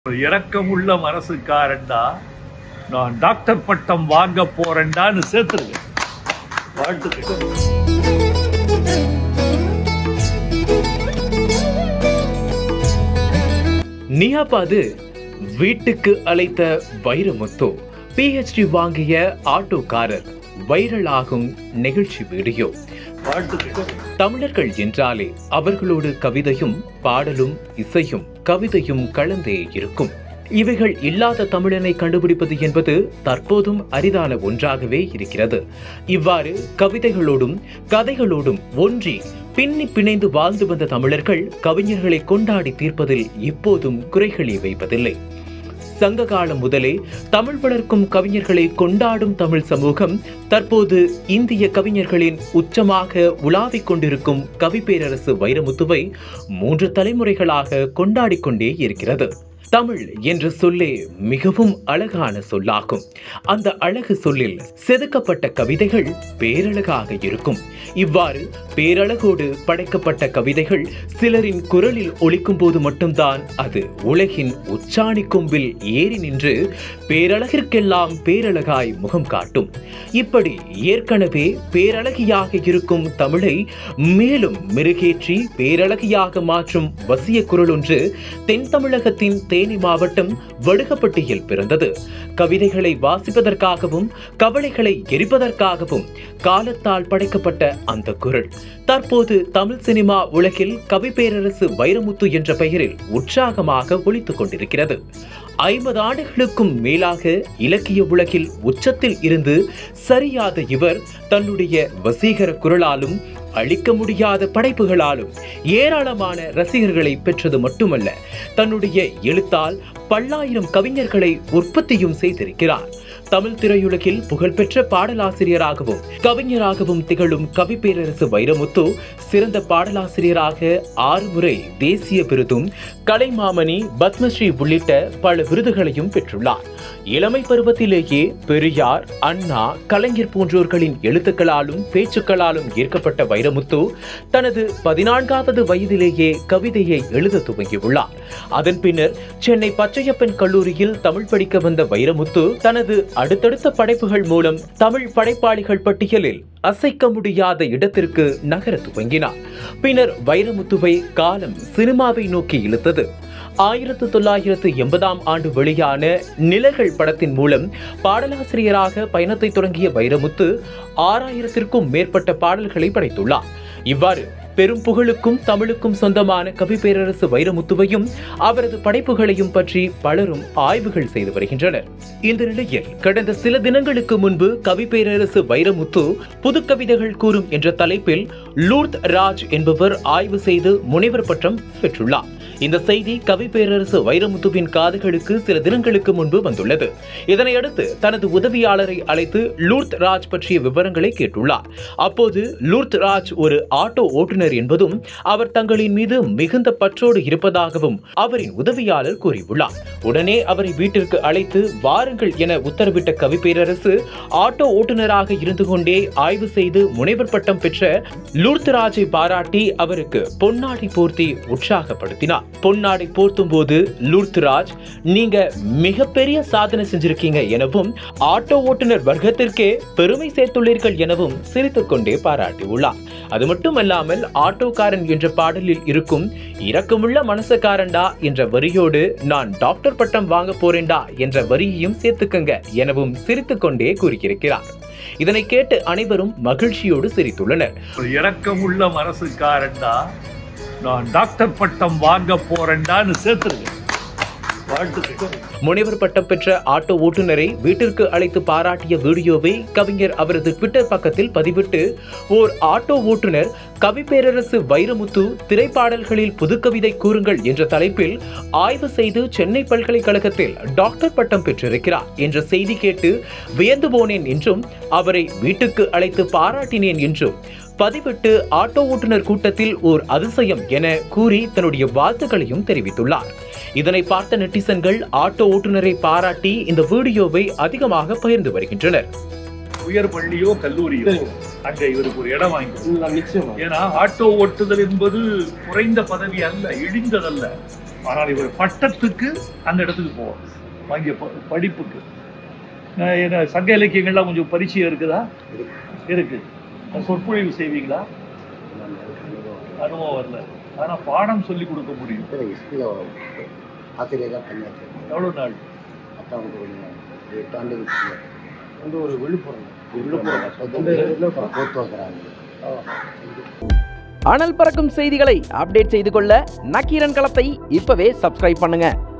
ஒரு இரக்கமுள்ள மனசுக்காரன்டா நான் டாக்டர் பட்டம் வாங்க போறேன்டான்னு சேர்த்துருங்க வாழ்த்துக்கள் நியாபாது வீட்டுக்கு அழைத்த வைரமுத்து பிஹெச்டி வாங்கிய ஆட்டோக்காரர் வைரலாகும் நிகழ்ச்சி வீடியோ வாழ்த்துக்கள் தமிழர்கள் என்றாலே அவர்களோடு கவிதையும் பாடலும் இசையும் கவிதையும் கலந்தே இருக்கும் இவைகள் இல்லாத தமிழனை கண்டுபிடிப்பது என்பது தற்போதும் அரிதான ஒன்றாகவே இருக்கிறது இவ்வாறு கவிதைகளோடும் கதைகளோடும் ஒன்றி பின்னி பிணைந்து வாழ்ந்து வந்த தமிழர்கள் கவிஞர்களை கொண்டாடி தீர்ப்பதில் இப்போதும் குறைகளை வைப்பதில்லை சங்க காலம் முதலே தமிழ் வளர்க்கும் கவிஞர்களை கொண்டாடும் தமிழ் சமூகம் தற்போது இந்திய கவிஞர்களின் உச்சமாக உலாவிக் கொண்டிருக்கும் கவி பேரரசு வைரமுத்துவை மூன்று தலைமுறைகளாக கொண்டாடிக் கொண்டே இருக்கிறது தமிழ் என்ற சொல்லே மிகவும் அழகான சொல்லாகும் அந்த அழகு சொல்லில் செதுக்கப்பட்ட கவிதைகள் பேரழகாக இருக்கும் இவ்வாறு பேரழகோடு படைக்கப்பட்ட கவிதைகள் சிலரின் குரலில் ஒலிக்கும் போது மட்டும்தான் அது உலகின் உச்சாணி கொம்பில் ஏறி நின்று பேரழகிற்கெல்லாம் பேரழகாய் முகம் காட்டும் இப்படி ஏற்கனவே பேரழகியாக இருக்கும் தமிழை மேலும் மெருகேற்றி பேரழகியாக மாற்றும் வசிய குரல் ஒன்று தென் தமிழகத்தின் தேனி மாவட்டம் வடுகப்பட்டியில் பிறந்தது கவிதைகளை வாசிப்பதற்காகவும் கவலைகளை எரிப்பதற்காகவும் காலத்தால் படைக்கப்பட்ட அந்த குரல் தற்போது தமிழ் சினிமா உலகில் கவி பேரரசு வைரமுத்து என்ற பெயரில் உற்சாகமாக ஒலித்துக் கொண்டிருக்கிறது ஐம்பது ஆண்டுகளுக்கும் மேலாக இலக்கிய உலகில் உச்சத்தில் இருந்து சரியாத இவர் தன்னுடைய வசீகர குரலாலும் அழிக்க முடியாத படைப்புகளாலும் ஏராளமான ரசிகர்களை பெற்றது மட்டுமல்ல தன்னுடைய எழுத்தால் பல்லாயிரம் கவிஞர்களை உற்பத்தியும் செய்திருக்கிறார் தமிழ் திரையுலகில் புகழ்பெற்ற பாடலாசிரியராகவும் கவிஞராகவும் திகழும் கவி பேரரசு வைரமுத்து சிறந்த பாடலாசிரியராக ஆறு முறை தேசிய விருதும் கலைமாமணி பத்மஸ்ரீ உள்ளிட்ட பல விருதுகளையும் பெற்றுள்ளார் இளமை பருவத்திலேயே பெரியார் அண்ணா கலைஞர் போன்றோர்களின் எழுத்துக்களாலும் பேச்சுக்களாலும் ஈர்க்கப்பட்ட வைரமுத்து தனது பதினான்காவது வயதிலேயே கவிதையை எழுத துவங்கியுள்ளார் அதன் பின்னர் சென்னை பச்சையப்பன் கல்லூரியில் தமிழ் படிக்க வந்த வைரமுத்து தனது அடுத்தடுத்த படைப்புகள் மூலம் தமிழ் படைப்பாளிகள் பட்டியலில் அசைக்க முடியாத இடத்திற்கு நகர துவங்கினார் பின்னர் வைரமுத்துவை காலம் சினிமாவை நோக்கி இழுத்தது ஆயிரத்து தொள்ளாயிரத்து எண்பதாம் ஆண்டு வெளியான நிழல்கள் படத்தின் மூலம் பாடலாசிரியராக பயணத்தை தொடங்கிய வைரமுத்து ஆறாயிரத்திற்கும் மேற்பட்ட பாடல்களை படைத்துள்ளார் இவ்வாறு பெரும் புகழுக்கும் தமிழுக்கும் சொந்தமான கவி பேரரசு வைரமுத்துவையும் அவரது படைப்புகளையும் பற்றி பலரும் ஆய்வுகள் செய்து வருகின்றனர் இந்த நிலையில் கடந்த சில தினங்களுக்கு முன்பு கவி பேரரசு வைரமுத்து புது கவிதைகள் கூறும் என்ற தலைப்பில் லூர்த் ராஜ் என்பவர் ஆய்வு செய்து முனைவர் பட்டம் பெற்றுள்ளார் இந்த செய்தி கவி பேரரசு வைரமுத்துவின் காதுகளுக்கு சில தினங்களுக்கு முன்பு வந்துள்ளது இதனையடுத்து தனது உதவியாளரை அழைத்து லூர்த் ராஜ் பற்றிய விவரங்களை கேட்டுள்ளார் அப்போது லூர்த் ராஜ் ஒரு ஆட்டோ ஓட்டுநர் என்பதும் அவர் தங்களின் மீது மிகுந்த பற்றோடு இருப்பதாகவும் அவரின் உதவியாளர் கூறியுள்ளார் உடனே அவரை வீட்டிற்கு அழைத்து வாருங்கள் என உத்தரவிட்ட கவி பேரரசு ஆட்டோ ஓட்டுநராக இருந்து கொண்டே ஆய்வு செய்து முனைவர் பட்டம் பெற்ற லூர்த் ராஜை பாராட்டி அவருக்கு பொன்னாடை போர்த்தி உற்சாகப்படுத்தினார் பொன்னாடை போர்த்தும் போது லூர்த்ராஜ் நீங்க மிகப்பெரிய சாதனை செஞ்சிருக்கீங்க எனவும் ஆட்டோ ஓட்டுநர் வர்க்கத்திற்கே பெருமை சேர்த்துள்ளீர்கள் எனவும் சிரித்துக் கொண்டே பாராட்டியுள்ளார் அது மட்டுமல்லாமல் ஆட்டோக்காரன் என்ற பாடலில் இருக்கும் இரக்கமுள்ள மனசக்காரன்டா என்ற வரியோடு நான் டாக்டர் பட்டம் வாங்க போறேன்டா என்ற வரியையும் சேர்த்துக்கங்க எனவும் சிரித்துக் கொண்டே கூறியிருக்கிறார் இதனை கேட்டு அனைவரும் மகிழ்ச்சியோடு சிரித்துள்ளனர் ஒரு இரக்கமுள்ள மனசுக்காரன்டா நான் டாக்டர் பட்டம் வாங்க போறேன்டான்னு சேர்த்துருங்க வாழ்த்துக்கள் முனைவர் பட்டம் பெற்ற ஆட்டோ ஓட்டுநரை வீட்டிற்கு அழைத்து பாராட்டிய வீடியோவை கவிஞர் அவரது ட்விட்டர் பக்கத்தில் பதிவிட்டு ஓர் ஆட்டோ ஓட்டுநர் கவி பேரரசு வைரமுத்து திரைப்பாடல்களில் புதுக்கவிதை கூறுங்கள் என்ற தலைப்பில் ஆய்வு செய்து சென்னை பல்கலைக்கழகத்தில் டாக்டர் பட்டம் பெற்றிருக்கிறார் என்ற செய்தி கேட்டு வியந்து போனேன் என்றும் அவரை வீட்டுக்கு அழைத்து பாராட்டினேன் என்றும் பதிவிட்டு ஆட்டோ ஓட்டுநர் கூட்டத்தில் ஓர் அதிசயம் என கூறி தன்னுடைய வாழ்த்துக்களையும் தெரிவித்துள்ளார் இதனை பார்த்த நெட்டிசன்கள் ஆட்டோ ஓட்டுநரை பாராட்டி இந்த வீடியோவை அதிகமாக பகிர்ந்து வருகின்றனர் உயர் பள்ளியோ கல்லூரியோ அங்க இவருக்கு ஒரு இடம் வாங்கி நிச்சயமா ஏன்னா ஆட்டோ ஓட்டுதல் என்பது குறைந்த பதவி அல்ல இழிந்ததல்ல ஆனால் இவர் பட்டத்துக்கு அந்த இடத்துக்கு போவார் வாங்கிய ப- படிப்புக்கு நான் என்ன சங்க இலக்கியங்கள்லாம் கொஞ்சம் பரிச்சயம் இருக்குதா இருக்கு சொற்பொழிவு செய்வீங்களா அனுபவம் வரல ஆனா பாடம் சொல்லி கொடுக்க முடியும் ஸ்கூலில் ஆசிரியராக பணியாற்றி எவ்வளவு நாள் பத்தாவது ஒரு எட்டு ஆண்டுகளுக்கு வந்து ஒரு விழுப்புரம் விழுப்புரம். போத்துவக்கிறாங்க அனல் பறக்கும் செய்திகளை அப்டேட் செய்து கொள்ள நக்கீரன் களத்தை இப்பவே சப்ஸ்கிரைப் பண்ணுங்க